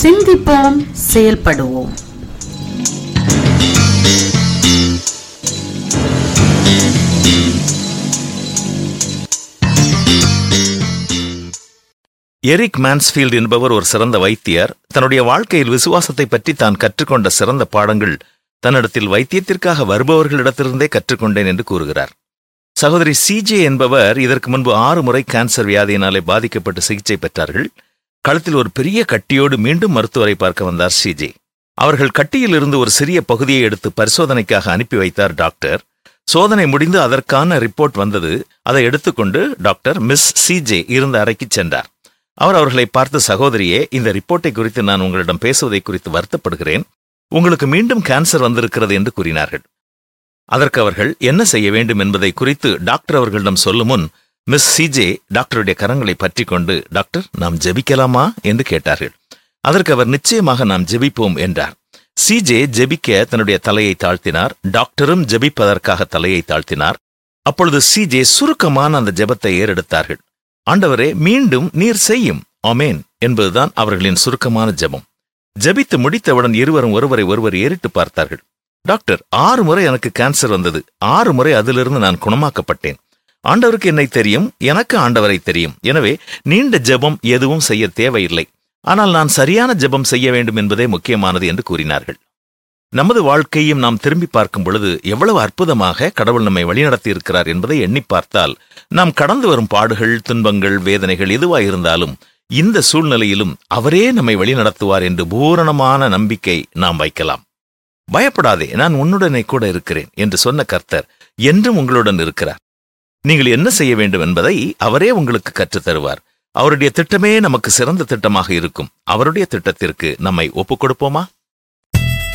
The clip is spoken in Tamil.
சிந்திப்போம் செயல்படுவோம் எரிக் மான்ஸ்ஃபீல்ட் என்பவர் ஒரு சிறந்த வைத்தியர் தன்னுடைய வாழ்க்கையில் விசுவாசத்தை பற்றி தான் கற்றுக்கொண்ட சிறந்த பாடங்கள் தன்னிடத்தில் வைத்தியத்திற்காக வருபவர்களிடத்திலிருந்தே கற்றுக்கொண்டேன் என்று கூறுகிறார் சகோதரி சிஜே என்பவர் இதற்கு முன்பு ஆறு முறை கேன்சர் வியாதியினாலே பாதிக்கப்பட்டு சிகிச்சை பெற்றார்கள் கழுத்தில் ஒரு பெரிய கட்டியோடு மீண்டும் மருத்துவரை பார்க்க வந்தார் சிஜே அவர்கள் கட்டியில் இருந்து ஒரு சிறிய பகுதியை எடுத்து பரிசோதனைக்காக அனுப்பி வைத்தார் டாக்டர் சோதனை முடிந்து அதற்கான ரிப்போர்ட் வந்தது அதை எடுத்துக்கொண்டு டாக்டர் மிஸ் சிஜே இருந்த அறைக்கு சென்றார் அவர் அவர்களை பார்த்து சகோதரியே இந்த ரிப்போர்ட்டை குறித்து நான் உங்களிடம் பேசுவதை குறித்து வருத்தப்படுகிறேன் உங்களுக்கு மீண்டும் கேன்சர் வந்திருக்கிறது என்று கூறினார்கள் அதற்கு அவர்கள் என்ன செய்ய வேண்டும் என்பதை குறித்து டாக்டர் அவர்களிடம் சொல்லும் முன் மிஸ் சிஜே டாக்டருடைய கரங்களை பற்றி கொண்டு டாக்டர் நாம் ஜெபிக்கலாமா என்று கேட்டார்கள் அதற்கு அவர் நிச்சயமாக நாம் ஜெபிப்போம் என்றார் சிஜே ஜெபிக்க தன்னுடைய தலையை தாழ்த்தினார் டாக்டரும் ஜெபிப்பதற்காக தலையை தாழ்த்தினார் அப்பொழுது சிஜே சுருக்கமான அந்த ஜெபத்தை ஏறெடுத்தார்கள் ஆண்டவரே மீண்டும் நீர் செய்யும் ஆமேன் என்பதுதான் அவர்களின் சுருக்கமான ஜெபம் ஜெபித்து முடித்தவுடன் இருவரும் ஒருவரை ஒருவர் ஏறிட்டு பார்த்தார்கள் டாக்டர் ஆறு முறை எனக்கு கேன்சர் வந்தது ஆறு முறை அதிலிருந்து நான் குணமாக்கப்பட்டேன் ஆண்டவருக்கு என்னை தெரியும் எனக்கு ஆண்டவரை தெரியும் எனவே நீண்ட ஜெபம் எதுவும் செய்ய தேவையில்லை ஆனால் நான் சரியான ஜெபம் செய்ய வேண்டும் என்பதே முக்கியமானது என்று கூறினார்கள் நமது வாழ்க்கையும் நாம் திரும்பி பார்க்கும் பொழுது எவ்வளவு அற்புதமாக கடவுள் நம்மை வழிநடத்தி இருக்கிறார் என்பதை எண்ணி பார்த்தால் நாம் கடந்து வரும் பாடுகள் துன்பங்கள் வேதனைகள் எதுவாயிருந்தாலும் இந்த சூழ்நிலையிலும் அவரே நம்மை வழிநடத்துவார் என்று பூரணமான நம்பிக்கை நாம் வைக்கலாம் பயப்படாதே நான் உன்னுடனே கூட இருக்கிறேன் என்று சொன்ன கர்த்தர் என்றும் உங்களுடன் இருக்கிறார் நீங்கள் என்ன செய்ய வேண்டும் என்பதை அவரே உங்களுக்கு கற்றுத் தருவார் அவருடைய திட்டமே நமக்கு சிறந்த திட்டமாக இருக்கும் அவருடைய திட்டத்திற்கு நம்மை ஒப்புக் கொடுப்போமா